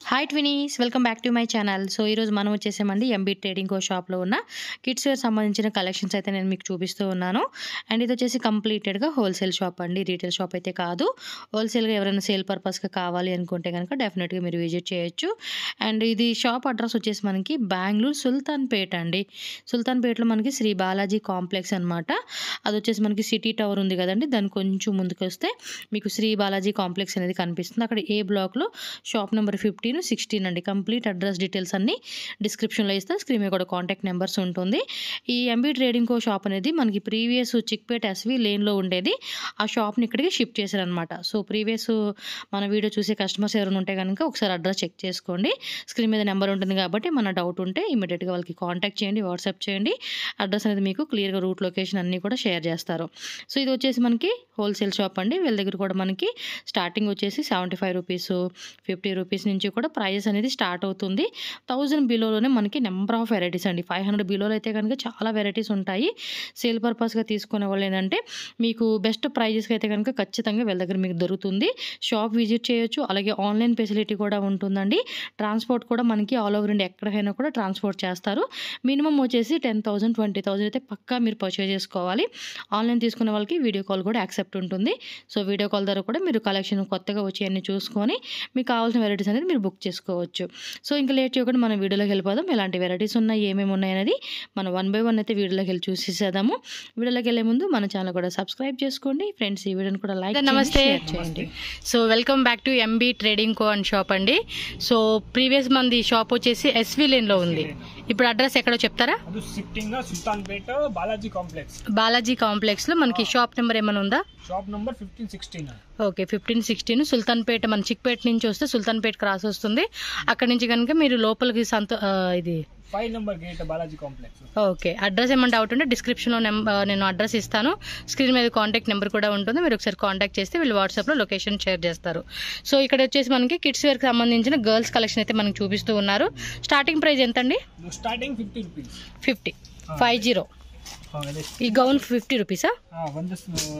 Hi ట్వినీస్ welcome back to my channel so ఈరోజు మనం వచ్చేసామండి ఎంబీ ట్రేడింగ్ కో షాప్లో ఉన్న కిడ్స్ వేర్ సంబంధించిన కలెక్షన్స్ అయితే నేను మీకు చూపిస్తూ ఉన్నాను అండ్ ఇది వచ్చేసి కంప్లీటెడ్గా హోల్సేల్ షాప్ అండి రీటైల్ షాప్ అయితే కాదు హోల్సేల్గా ఎవరైనా సేల్ పర్పస్గా కావాలి అనుకుంటే కనుక డెఫినెట్గా మీరు విజిట్ చేయొచ్చు అండ్ ఇది షాప్ అడ్రస్ వచ్చేసి మనకి బెంగళూరు సుల్తాన్పేట అండి సుల్తాన్పేటలో మనకి శ్రీ బాలాజీ కాంప్లెక్స్ అనమాట అది వచ్చేసి మనకి సిటీ టవర్ ఉంది కదండి దాని కొంచెం ముందుకు వస్తే మీకు శ్రీ బాలాజీ కాంప్లెక్స్ అనేది కనిపిస్తుంది అక్కడ ఏ బ్లాక్లో షాప్ నెంబర్ ఫిఫ్టీన్ సిక్స్టీన్ అండి కంప్లీట్ అడ్రస్ డీటెయిల్స్ అన్ని డిస్క్రిప్షన్లో ఇస్తే స్క్రీన్ మీద కూడా కాంటాక్ట్ నెంబర్స్ ఉంటుంది ఈ ఎంబీ ట్రేడింగ్ కో షాప్ అనేది మనకి ప్రీవియస్ చిక్పేట్ ఎస్వి లేన్లో ఉండేది ఆ షాప్ని ఇక్కడికి షిఫ్ట్ చేశారనమాట సో ప్రీవియస్ మన వీడియో చూసే కస్టమర్స్ ఎవరైనా ఉంటే కనుక ఒకసారి అడ్రస్ చెక్ చేసుకోండి స్క్రీన్ మీద నెంబర్ ఉంటుంది కాబట్టి మన డౌట్ ఉంటే ఇమీడియట్గా వాళ్ళకి కాంటాక్ట్ చేయండి వాట్సాప్ చేయండి అడ్రస్ అనేది మీకు క్లియర్గా రూట్ లొకేషన్ అన్నీ కూడా షేర్ చేస్తారు సో ఇది వచ్చేసి మనకి హోల్సేల్ షాప్ అండి వీళ్ళ దగ్గర కూడా మనకి స్టార్టింగ్ వచ్చేసి seventy five rupees fifty rupees నుంచి కూడా ప్రైస్ అనేది స్టార్ట్ అవుతుంది థౌజండ్ బిలోలోనే మనకి నెంబర్ ఆఫ్ వెరైటీస్ అండి ఫైవ్ హండ్రెడ్ బిలోలో అయితే కనుక చాలా వెరైటీస్ ఉంటాయి సేల్ పర్పస్గా తీసుకునే వాళ్ళు ఏంటంటే మీకు బెస్ట్ ప్రైజెస్కి అయితే కనుక ఖచ్చితంగా వీళ్ళ దగ్గర మీకు దొరుకుతుంది షాప్ విజిట్ చేయొచ్చు అలాగే ఆన్లైన్ ఫెసిలిటీ కూడా ఉంటుందండి ట్రాన్స్పోర్ట్ కూడా మనకి ఆల్ ఓవర్ ఇండియా ఎక్కడికైనా కూడా ట్రాన్స్పోర్ట్ చేస్తారు మినిమం వచ్చేసి టెన్ థౌసండ్ ట్వంటీ థౌసండ్ అయితే పక్కా మీరు పర్చేజ్ చేసుకోవాలి ఆన్లైన్ తీసుకునే వాళ్ళకి వీడియో కాల్ కూడా యాక్సెప్ట్ ఉంటుంది సో వీడియో కాల్ ద్వారా కూడా మీరు కలెక్షన్ కొత్తగా వచ్చి అన్ని చూసుకొని మీకు కావాల్సిన వెరైటీస్ అనేది మీరు బుక్ చేసుకోవచ్చు సో ఇంకా లేట్ చేయకుండా మనం వీడియోలోకి వెళ్ళిపోదాం ఎలాంటి వెరైటీస్ ఉన్నాయి ఏమేమి ఉన్నాయి అనేది మనం వన్ బై వన్ అయితే వీడియోలోకి వెళ్ళి చూసేసేద్దాము వీడియోలోకి వెళ్ళే ముందు మన ఛానల్ కూడా సబ్స్క్రైబ్ చేసుకోండి ఫ్రెండ్స్ ఈ వీడియోని కూడా లైక్ నమస్తే చేయండి so welcome back to MB trading co and shop అండి సో ప్రీవియస్ మంది షాప్ వచ్చేసి ఎస్వి లేన్లో ఉంది ఇప్పుడు అడ్రస్ ఎక్కడో చెప్తారా ಅದು ಸಿಟ್ಟಿಂಗ್ ಸುಲ್ತಾನ್ಪೇಟ್ ಬಾಲಾಜಿ ಕಾಂಪ್ಲೆಕ್ಸ್ బాలాజీ కాంప్లెక్స్లో మనకి షాప్ నెంబర్ ఏమైనా ఉందా shop number fifteen sixteen okay fifteen sixteen Sultanpet మన చిక్పేట నుంచి వస్తే సుల్తాన్పేట క్రాస్ వస్తుంది అక్కడ నుంచి కనుక మీరు లోపలికి సంత ఆ, ఇది five number gate Balaji complex okay address ఏమైనా డౌట్ ఉంటే డిస్క్రిప్షన్లో నెంబర్ నేను అడ్రస్ ఇస్తాను స్క్రీన్ మీద కాంటాక్ట్ నెంబర్ కూడా ఉంటుంది మీరు ఒకసారి కాంటాక్ట్ చేస్తే వీళ్ళు వాట్సాప్లో లొకేషన్ షేర్ చేస్తారు సో ఇక్కడ వచ్చేసి మనకి కిడ్స్ వేర్కి సంబంధించిన గర్ల్స్ కలెక్షన్ అయితే మనకి చూపిస్తూ ఉన్నారు స్టార్టింగ్ ప్రైస్ ఎంత అండి starting fifty rupees fifty five zero ಅದೇ ఈ గౌన్ ఫిఫ్టీ రూపీసా ಒಂದು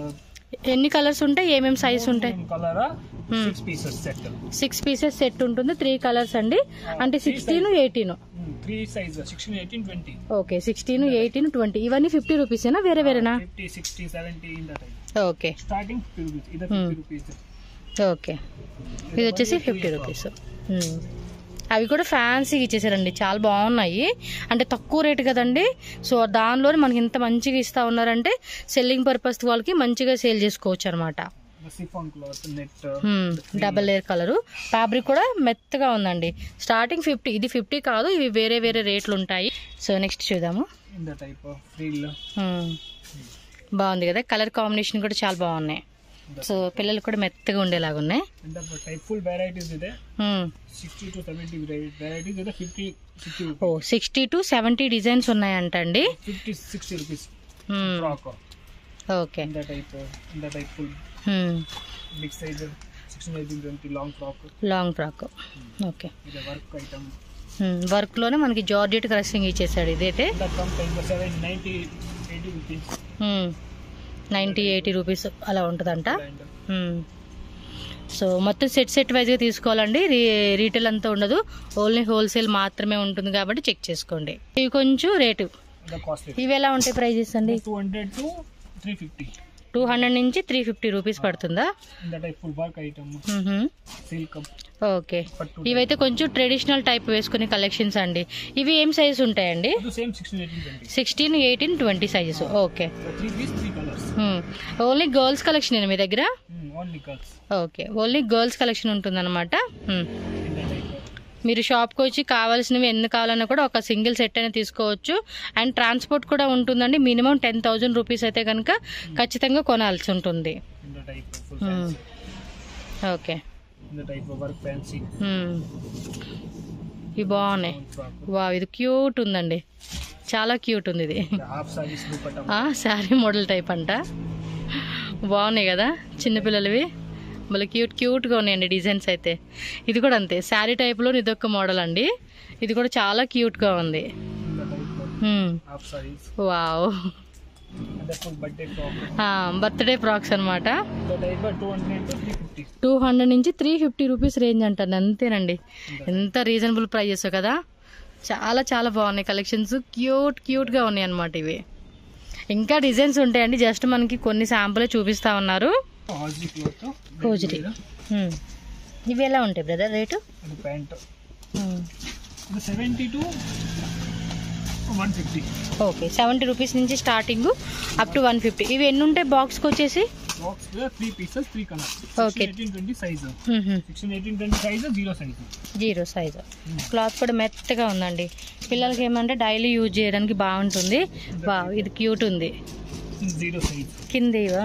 ఎన్ని కలర్స్ ఉంటాయి ఏమేమి సైజ్ ఉంటాయి colour six pieces set six pieces set ఉంటుంది త్రీ కలర్స్ అండి అంటే sixteen eighteen three size sixteen eighteen twenty okay sixteen eighteen twenty ఇవన్నీ ఫిఫ్టీ రూపీసేనా వేరే వేరేనా ಫಿಫ್ಟಿ ಸಿಕ್ಸ್ಟಿ ಸೆವೆಂಟಿ ಇಂದ type okay starting fifty rupees ಇದು Hmm. ಫಿಫ್ಟಿ ರುಪೀಸ್ ఓకే ఇది వచ్చేసి ఫిఫ్టీ రూపీస్ అవి కూడా ఫ్యాన్సీగా ఇచ్చేసారండి చాలా బాగున్నాయి అంటే తక్కువ రేటు కదండి సో దానిలోనే మనకి ఇంత మంచిగా ఇస్తా ఉన్నారంటే సెల్లింగ్ పర్పస్ వాళ్ళకి మంచిగా సేల్ చేసుకోవచ్చు అనమాట chiffon cloth net double layer colour fabric కూడా మెత్తగా ఉందండి స్టార్టింగ్ ఫిఫ్టీ ఇది ఫిఫ్టీ కాదు ఇవి వేరే వేరే రేట్లు ఉంటాయి సో నెక్స్ట్ చూద్దాము ಇಂದ ಟೈಪ್ ಫ್ರಿಲ್ Hmm. బాగుంది కదా కలర్ కాంబినేషన్ కూడా చాలా బాగున్నాయి సో పిల్లలు కూడా మెత్తగా ఉండేలాగా ఉన్నాయి ಇಂದ ಟೈಪ್ ಫುಲ್ ವೆರೈಟೀಸ್ ಇದೆ Hmm. Sixty to seventy varieties ಇದೆ ಫಿಫ್ಟಿ ಸಿಕ್ಸ್ಟಿ ఓ సిక్స్టీ టు సెవెంటీ డిజైన్స్ ఉన్నాయంటండి fifty sixty rupees Hmm. Frock okay ಇಂದ ಟೈಪ್ ಇಂದ type full Hmm. Big size sixteen eighteen twenty long frock long frock okay ಇದೆ work item Hmm. వర్క్లోనే మనకి georgette crushing ఇచ్చేసాడు ఇదైతే ಇಂದ ಕಮ್ ಟೈಮ್ seven ninety eighty rupees ninety eighty rupees అలా ఉంటుందంట ಅಂಡ್ Hmm. సో మొత్తం సెట్ సెట్ వైజ్గా తీసుకోవాలండి రీ రీటైల్ అంతా ఉండదు ఓన్లీ హోల్సేల్ మాత్రమే ఉంటుంది కాబట్టి చెక్ చేసుకోండి ఇవి కొంచెం రేటు ದ ಕಾಸ್ಟ್ಲಿ ఇవి ఎలా ఉంటాయి ప్రైజెస్ అండి two hundred to three fifty two hundred నుంచి త్రీ ఫిఫ్టీ రూపీస్ పడుతుందా ಇಂದ ಟೈಪ್ ಫುಲ್ ವರ್ಕ್ ಐಟಮ್ మ్మ్హ. ಸಿಲ್ಕ್ ఓకే ಪಟ್ಟು ఇవైతే కొంచెం ట్రెడిషనల్ టైప్ వేసుకునే కలెక్షన్స్ అండి ఇవి ఏం సైజ్ ఉంటాయండి ಅದು same sixteen eighteen twenty sixteen eighteen twenty sizes okay three piece three colours only girls collection మీ దగ్గర only colours okay only girls collection ఉంటుందన్నమాట Hmm. ఇంద టైప్ మీరు షాప్కి వచ్చి కావాల్సినవి ఎన్ని కావాలన్నా కూడా ఒక సింగిల్ సెట్ అయినా తీసుకోవచ్చు అండ్ ట్రాన్స్పోర్ట్ కూడా ఉంటుందండి మినిమం టెన్ థౌజండ్ రూపీస్ అయితే కనుక ఖచ్చితంగా కొనాల్సి ఉంటుంది ఇంద type full Hmm. Fancy okay ఇంద టైప్ వర్క్ ఫ్యాన్సీ Hmm. ఇవి బాగున్నాయి ఫ్రాక్ వా ఇది క్యూట్ ఉందండి చాలా క్యూట్ ఉంది ఇది హాఫ్ సారీస్ దుపట్టా ఆ, శారీ మోడల్ టైప్ అంట బాగున్నాయి కదా చిన్నపిల్లలవి మళ్ళీ క్యూట్ క్యూట్గా ఉన్నాయండి డిజైన్స్ అయితే ఇది కూడా అంతే శారీ టైప్లో ఇదొక మోడల్ అండి ఇది కూడా చాలా క్యూట్గా ఉంది ఇంద టైప్ హ్మ్. Half saris wow And the full birthday frock. Birthday frocks అనమాట The type of 200 to 350. Two hundred నుంచి త్రీ ఫిఫ్టీ రూపీస్ రేంజ్ అంటాను అంతేనండి ఎంత రీజనబుల్ ప్రైజెస్ కదా చాలా చాలా బాగున్నాయి కలెక్షన్స్ క్యూట్ క్యూట్గా ఉన్నాయి అనమాట ఇవి ఇంకా డిజైన్స్ ఉంటాయండి జస్ట్ మనకి కొన్ని శాంపుల్ చూపిస్తా ఉన్నారు Hosiery cloth. హోజరీ హ్మ్. ఇవి ఎలా ఉంటాయి బ్రదర్ రేటు And pant. హ్మ్. The 70 to 150. Okay seventy rupees నుంచి starting up to one fifty ఇవి ఎన్ని ఉంటాయి బాక్స్కి వచ్చేసి Box there, three pieces, three colors. Okay. 16, 18, 20 size. 16, 18, 20 size, zero size. Zero size cloth కూడా మెత్తగా ఉందండి పిల్లలకి ఏమంటే డైలీ యూజ్ చేయడానికి బాగుంటుంది వా ఇది క్యూట్ ఉంది Zero size. కింద ఇవా?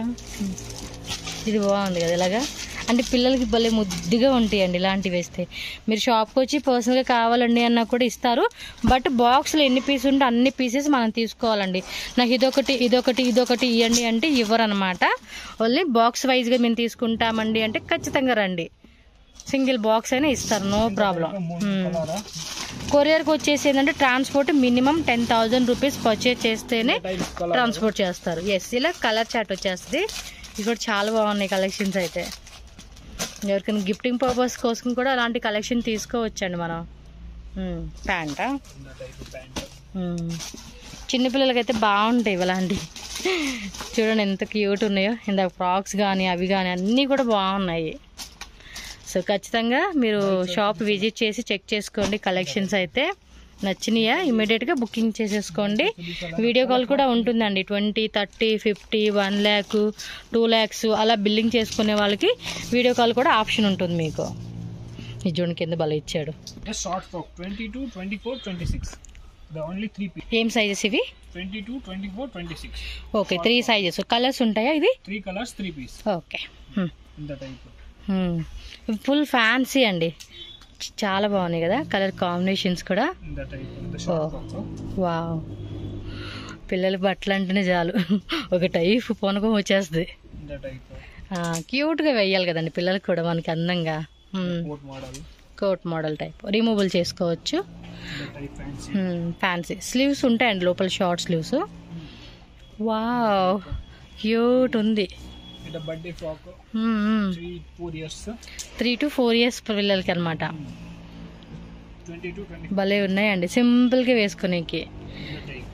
ఇది బాగుంది కదా ఇలాగా అంటే పిల్లలకి భలే ముద్దుగా ఉంటాయండి ఇలాంటివి వేస్తే మీరు షాప్కి వచ్చి పర్సనల్గా కావాలండి అన్నా కూడా ఇస్తారు బట్ బాక్స్లో ఎన్ని పీస్ ఉంటే అన్ని పీసెస్ మనం తీసుకోవాలండి నాకు ఇదొకటి ఇదొకటి ఇదొకటి ఇవ్వండి అంటే ఇవ్వరు అనమాట ఓన్లీ బాక్స్ వైజ్గా మేము తీసుకుంటామండి అంటే ఖచ్చితంగా రండి సింగిల్ బాక్స్ అయినా ఇస్తారు నో ప్రాబ్లం మూడు colour. కొరియర్కి వచ్చేసి ఏంటంటే transport minimum ten thousand rupees purchase చేస్తేనే Type color. ట్రాన్స్పోర్ట్ చేస్తారు ఎస్ ఇలా కలర్ చాట్ వచ్చేస్తుంది ఇది కూడా చాలా బాగున్నాయి కలెక్షన్స్ అయితే ఎవరికైనా గిఫ్టింగ్ పర్పస్ కోసం కూడా అలాంటి కలెక్షన్ తీసుకోవచ్చండి మనం ప్యాంటా The type of pant. చిన్నపిల్లలకైతే బాగుంటాయి ఇలాంటి చూడండి ఎంత క్యూట్ ఉన్నాయో ఇందాక ఫ్రాక్స్ కానీ అవి కానీ అన్నీ కూడా బాగున్నాయి సో ఖచ్చితంగా మీరు షాప్ విజిట్ చేసి చెక్ చేసుకోండి కలెక్షన్స్ అయితే నచ్చినాయా ఇమీడియట్గా బుకింగ్ చేసేసుకోండి వీడియో కాల్ కూడా ఉంటుందండి twenty thirty fifty one lakh two lakhs అలా బిల్లింగ్ చేసుకునే వాళ్ళకి వీడియో కాల్ కూడా ఆప్షన్ ఉంటుంది మీకు ఈ జూన్ కింద బల ఇచ్చాడు Just short frock. 22, 24, 26. The only three pieces. ఏం సైజెస్ ఇవి 22, 24, 26. ఓకే త్రీ సైజెస్ కలర్స్ ఉంటాయా ఇది Three colors, three piece. Okay In the type. Full fancy అండి చ- చాలా బాగున్నాయి కదా కలర్ కాంబినేషన్స్ కూడా In the type. The short Oh. frock. So, wow పిల్లల బట్టలు అంటేనే చాలు ఒక టైప్ పొనకం వచ్చేస్తుంది in the type. క్యూట్గా వేయాలి కదండి పిల్లలకి కూడా మనకి అందంగా Coat model. Coat model type removal చేసుకోవచ్చు In the type fancy. Fancy sleeves ఉంటాయండి లోపల షార్ట్ స్లీవ్స్ వావ్ క్యూట్ ఉంది In the birthday frock. Three, four years. Three to four years పిల్లలకి అనమాట 22, 24. భలే ఉన్నాయండి సింపుల్గా వేసుకునేకి In the type.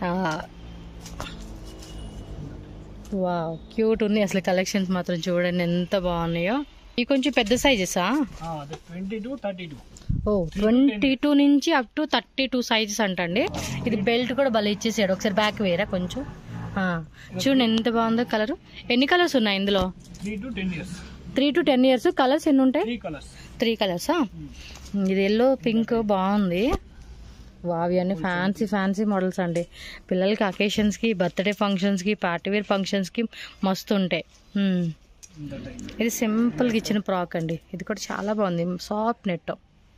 Wow cute ఉంది అసలు కలెక్షన్స్ మాత్రం చూడండి ఎంత బాగున్నాయో ఇవి కొంచెం పెద్ద సైజెసా Ah, the 22, 32. ఓ ట్వంటీ టూ నుంచి up to thirty two sizes అంటండి ఇది బెల్ట్ కూడా భలే ఇచ్చేసాడు ఒకసారి బ్యాక్ వేరా కొంచెం ఆ, చూడండి ఎంత బాగుందో కలర్ ఎన్ని కలర్స్ ఉన్నాయి ఇందులో 3 to 10 years. Three to ten years colours ఎన్ని ఉంటాయి Three colors. త్రీ కలర్సా ఇది ఎల్లో పింక్ బాగుంది వావి అన్ని ఫ్యాన్సీ ఫ్యాన్సీ మోడల్స్ అండి పిల్లలకి అకేషన్స్కి బర్త్డే ఫంక్షన్స్కి పార్టీ వేర్ ఫంక్షన్స్కి మస్తు ఉంటాయి మ్మ్. In the type. ఇది సింపుల్గా ఇచ్చిన ఫ్రాక్ అండి ఇది కూడా చాలా బాగుంది soft net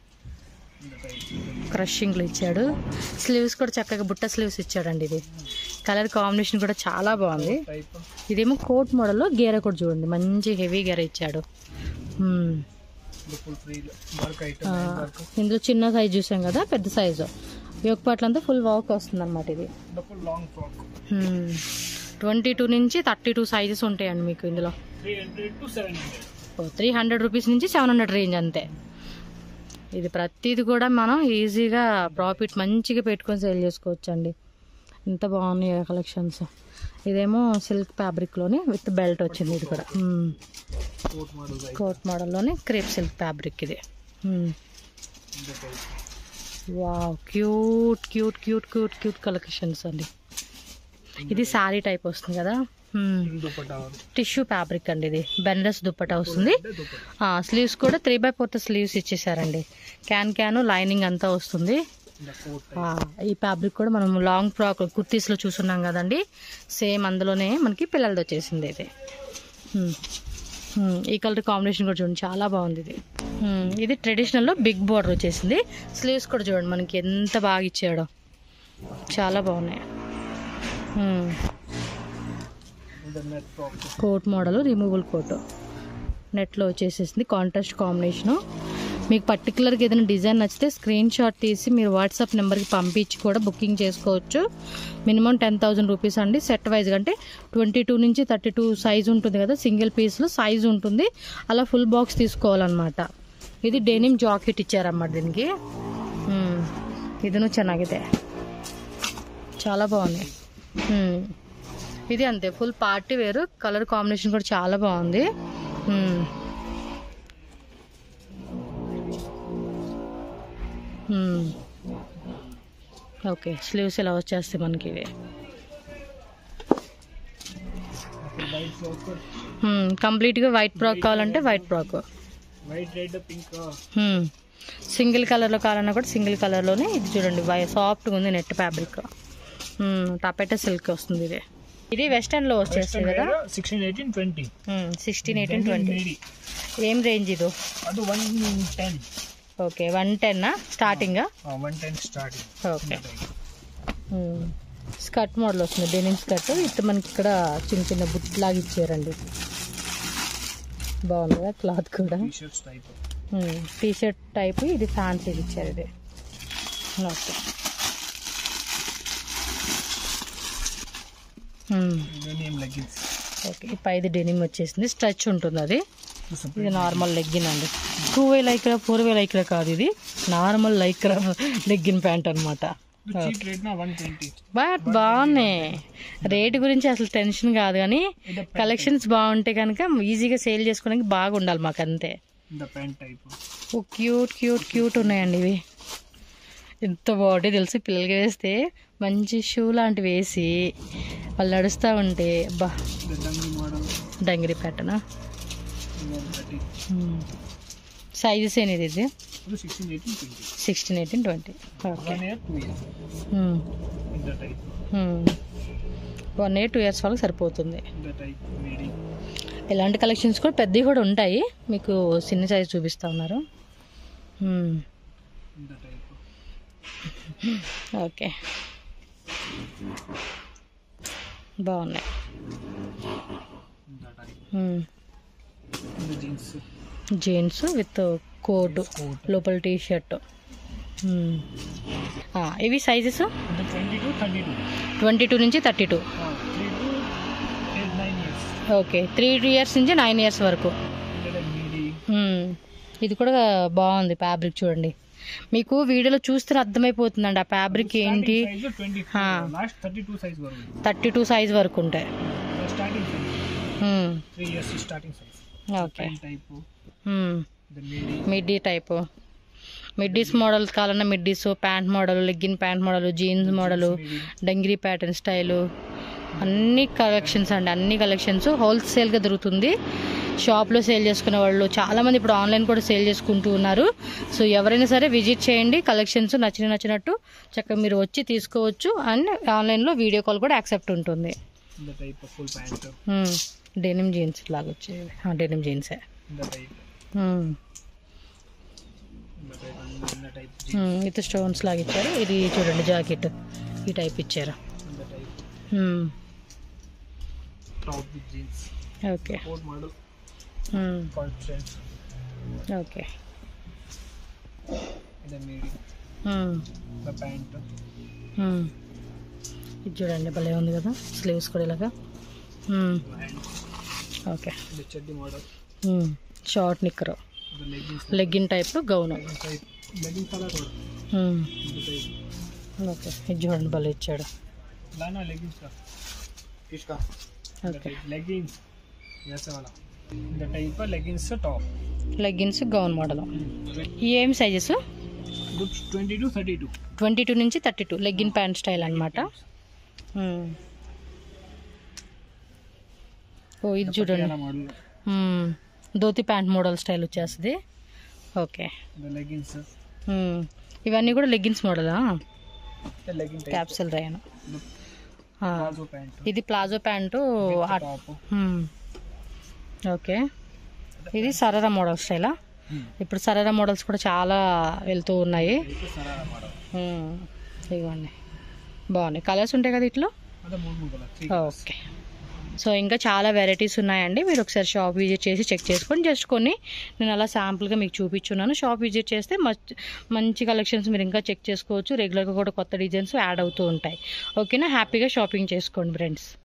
In the type. క్రషింగ్లో ఇచ్చాడు స్లీవ్స్ కూడా చక్కగా బుట్ట స్లీవ్స్ ఇచ్చాడండి ఇది కలర్ కాంబినేషన్ కూడా చాలా బాగుంది Type. ఇదేమో కోట్ మోడల్లో గేర కూడా చూడండి మంచి హెవీ గేర ఇచ్చాడు మ్మ్. The full free work item. ఆ, and work. ఇందులో చిన్న సైజ్ చూసాం కదా పెద్ద సైజు యొక్క పాటలంతా ఫుల్ వర్క్ వస్తుంది అనమాట ఇది The full long frock. Twenty two నుంచి థర్టీ టూ సైజెస్ ఉంటాయండి మీకు ఇందులో 300 to 700. త్రీ హండ్రెడ్ రూపీస్ నుంచి సెవెన్ హండ్రెడ్ రేంజ్ అంతే ఇది ప్రతిది కూడా మనం ఈజీగా ప్రాఫిట్ మంచిగా పెట్టుకొని సేల్ చేసుకోవచ్చు అండి ఎంత బాగున్నాయి కలెక్షన్స్ ఇదేమో సిల్క్ ఫ్యాబ్రిక్లోనే విత్ బెల్ట్ వచ్చింది ఇది కూడా Coat model item. కోట్ మోడల్లోనే క్రేప్ సిల్క్ ఫ్యాబ్రిక్ ఇది In the type. Wow cute cute cute cute cute collections అండి ఇది శారీ టైప్ వస్తుంది కదా In dupatta. టిష్యూ ఫ్యాబ్రిక్ అండి ఇది బెనరస్ దుప్పటా వస్తుంది The dupatta. స్లీవ్స్ కూడా త్రీ బై ఫోర్త్ స్లీవ్స్ ఇచ్చేసారండి క్యాన్ క్యాన్ లైనింగ్ అంతా వస్తుంది In the coat type. ఆ, ఈ ఫ్యాబ్రిక్ కూడా మనం లాంగ్ ఫ్రాక్ కుర్తీస్లో చూస్తున్నాం కదండి సేమ్ అందులోనే మనకి పిల్లలది వచ్చేసింది ఇది హ్మ్. హ్మ్, ఈ కలర్ కాంబినేషన్ కూడా చూడండి చాలా బాగుంది ఇది హ్మ్, ఇది ట్రెడిషనల్లో బిగ్ బార్డర్ వచ్చేసింది స్లీవ్స్ కూడా చూడండి మనకి ఎంత బాగా ఇచ్చాడో చాలా బాగున్నాయి హ్మ్, In the net frock. Coat model removal coat నెట్లో వచ్చేసేసింది కాంట్రాస్ట్ కాంబినేషను మీకు పర్టికులర్గా ఏదైనా డిజైన్ నచ్చితే స్క్రీన్ షాట్ తీసి మీరు వాట్సాప్ నెంబర్కి పంపించి కూడా బుకింగ్ చేసుకోవచ్చు మినిమం టెన్ థౌజండ్ రూపీస్ అండి సెట్ వైజ్గా అంటే ట్వంటీ టూ నుంచి థర్టీ టూ సైజ్ ఉంటుంది కదా సింగిల్ పీస్లో సైజ్ ఉంటుంది అలా ఫుల్ బాక్స్ తీసుకోవాలన్నమాట ఇది డెనిమ్ జాకెట్ ఇచ్చారన్నమాట దీనికి మ్మ్. ಇದನ್ನು ಚೆನ್ನಾಗಿದೆ చాలా బాగుంది మ్మ్. ఇది అంతే full party wear colour combination కూడా చాలా బాగుంది మ్మ్. మ్మ్. ఓకే స్లీవ్స్ ఇలా వచ్చేస్తాయి మనకి ఇవి వైట్ ఫ్రాక్ మ్మ్. కంప్లీట్గా వైట్ ఫ్రాక్ కావాలంటే white frock white red pink మ్మ్. సింగిల్ కలర్లో కావాలన్నా కూడా సింగిల్ కలర్లోనే ఇది చూడండి వై సాఫ్ట్గా ఉంది నెట్ ఫ్యాబ్రిక్ టపెటా సిల్క్ వస్తుంది ఇది ఇది వెస్టర్న్లో వచ్చేస్తుంది కదా sixteen eighteen twenty sixteen eighteen twenty ఏం రేంజ్ ఇది ಅದು ಒನ್ ಟೆನ್ ఓకే వన్ టెన్నా స్టార్టింగా one ten starting okay skirt model వస్తుంది డెనిమ్ స్కర్ట్ ఇట్లా మనకి ఇక్కడ చిన్న చిన్న బుట్ లాగా ఇచ్చారండి బాగుంది కదా క్లాత్ కూడా T shirts type T shirt type ఇది ఫ్యాన్సీ ఇచ్చారు ఇది ఓకే నేమ్ లెగ్గిన్స్ ఓకే పైది డెనిమ్ వచ్చేసింది స్ట్రెచ్ ఉంటుంది అది ఇది నార్మల్ లెగ్గిన్ అండి two way lycra four way lycra కాదు ఇది నార్మల్ లైక్రా లెగ్గిన్ ప్యాంట్ అనమాట ಚೀಪ್ ರೇಟ್ ನ ಒನ್ ಟ್ವೆಂಟಿ బట్ బాగున్నాయి రేట్ గురించి అసలు టెన్షన్ కాదు కానీ కలెక్షన్స్ బాగుంటే కనుక ఈజీగా సేల్ చేసుకోవడానికి బాగా ఉండాలి మాకు అంతే ದ ಪ್ಯಾಂಟ್ ಟೈಪ್ ఓ క్యూట్ క్యూట్ క్యూట్ ఉన్నాయండి ఇవి ఎంత బాగుంటాయి తెలిసి పిల్లలకి వేస్తే మంచి షూ లాంటివి వేసి వాళ్ళు నడుస్తూ ఉంటే బా ದ ದಂಗಿ ಮಾಡಲ್ డంగిరి పెట్టనా ಒನ್ ಥರ್ಟಿ సైజెస్ ఏనిది ఇది ಅದು sixteen eighteen twenty sixteen eighteen twenty okay one year two year the type one year two years వాళ్ళకి సరిపోతుంది ದ ಟೈಪ್ ಮೇಡಿ ఇలాంటి కలెక్షన్స్ కూడా పెద్దవి కూడా ఉంటాయి మీకు చిన్న సైజ్ చూపిస్తా ఉన్నారు మ్మ్. ದ ಟೈಪ್ ఓకే బాగున్నాయి ದ ಟೈಪ್ మ్మ్. The jeans jeans with coat coat లోపల టీ షర్ట్ ఇవి సైజెస్ ಅದು twenty two thirty two twenty two నుంచి thirty two three to eight nine years okay three years నుంచి నైన్ ఇయర్స్ వరకు ಮೇಡಿ మ్మ్. ఇది కూడా బాగుంది ఫ్యాబ్రిక్ చూడండి మీకు వీడియోలో చూస్తే అర్థమైపోతుందండి ఆ ఫ్యాబ్రిక్ ఏంటి ಸೈಜ್ ಟ್ವೆಂಟಿ ಹಾ. ಲಾಸ್ಟ್ ಥರ್ಟಿ ಟೂ ಸೈಜ್ ಬರುತ್ತೆ థర్టీ టూ సైజ్ వరకు ఉంటాయి ಸ್ಟಾರ್ಟಿಂಗ್ ಸೈಜ್ మ్మ్. Three years starting size okay pant type మ్మ్. ದ ಮೇಡಿ మిడ్డీ టైపు మిడ్డీస్ మోడల్ కావాలన్నా midis pant model legging pant model jeans model dungaree pattern style అన్ని collections అండి అన్ని కలెక్షన్స్ హోల్సేల్గా దొరుకుతుంది షాప్లో సేల్ చేసుకునే వాళ్ళు చాలామంది ఇప్పుడు ఆన్లైన్ కూడా సేల్ చేసుకుంటూ ఉన్నారు సో ఎవరైనా సరే విజిట్ చేయండి కలెక్షన్స్ నచ్చిన నచ్చినట్టు చక్కగా మీరు వచ్చి తీసుకోవచ్చు అండ్ ఆన్లైన్లో వీడియో కాల్ కూడా యాక్సెప్ట్ ఉంటుంది the type full pant denim jeans లాగా వచ్చేది డెనిమ్ జీన్సే ದ ಟೈಪ್ మ్మ్. ದ ಟೈಪ್ ದ ಟೈಪ್ మ్మ్. విత్ స్టోన్స్ లాగా ఇచ్చారు ఇది చూడండి జాకెట్ ఈ టైప్ ఇచ్చారు ದ ಟೈಪ್ మ్మ్. Top with jeans okay coat ಮಾಡು మ్మ్. ಕಾನ್ಫಿಡೆನ್ಸ್ ఓకే ದ ಮೇಡಿ మ్మ్. ದ ಪ್ಯಾಂಟ್ మ్మ్. ఇది చూడండి భలే ఉంది కదా స్లీవ్స్ కూడా ఇలాగా మ్మ్. ಹ್ಯಾಂಡ್ ఓకే ದ ಚಡ್ಡಿ ಮಾಡಲ್ మ్మ్. షార్ట్ నిక్కరు the leggings legging type gown type leggings colour ಕೊಡು మ్మ్. ದ ಟೈಪ್ ఓకే ఇది చూడండి భలే ఇచ్చాడు लाना लेगिंग्स का किसका ఓకే लेगिंग्स ऐसे वाला द टाइप का leggings top leggings gown model ఈ ఏం sizes good twenty two thirty two twenty two నుంచి thirty two legging pant style అనమాట ఓ ఇది చూడండి मॉडल మ్మ్. ధోతి ప్యాంట్ మోడల్ స్టైల్ వచ్చేస్తుంది ఓకే द लेगिंग्स మ్మ్. ఇవన్నీ కూడా లెగ్గిన్స్ మోడలా द लेगिंग टाइप క్యాప్సల్ రైన్ प्लाजो पैंट ఇది ప్లాజో ప్యాంటు ఆ- टॉप మ్మ్. ఓకే ఇది సరరా మోడల్ స్టైలా ఇప్పుడు సరరా మోడల్స్ కూడా చాలా వెళ్తూ ఉన్నాయి सरारा मॉडल మ్మ్. ఇదిగోండి బాగున్నాయి కలర్స్ ఉంటాయి కదా ఇట్లో ಅದು ಮೂರು ಮೂರು ಕಲರ್ ತ್ರೀ ఓకే సో ఇంకా చాలా వెరైటీస్ ఉన్నాయండి మీరు ఒకసారి షాప్ విజిట్ చేసి చెక్ చేసుకొని జస్ట్ కొన్ని నేను అలా శాంపుల్గా మీకు చూపించున్నాను షాప్ విజిట్ చేస్తే మచ్- మంచి కలెక్షన్స్ మీరు ఇంకా చెక్ చేసుకోవచ్చు రెగ్యులర్గా కూడా కొత్త డిజైన్స్ యాడ్ అవుతూ ఉంటాయి ఓకేనా హ్యాపీగా షాపింగ్ చేసుకోండి ఫ్రెండ్స్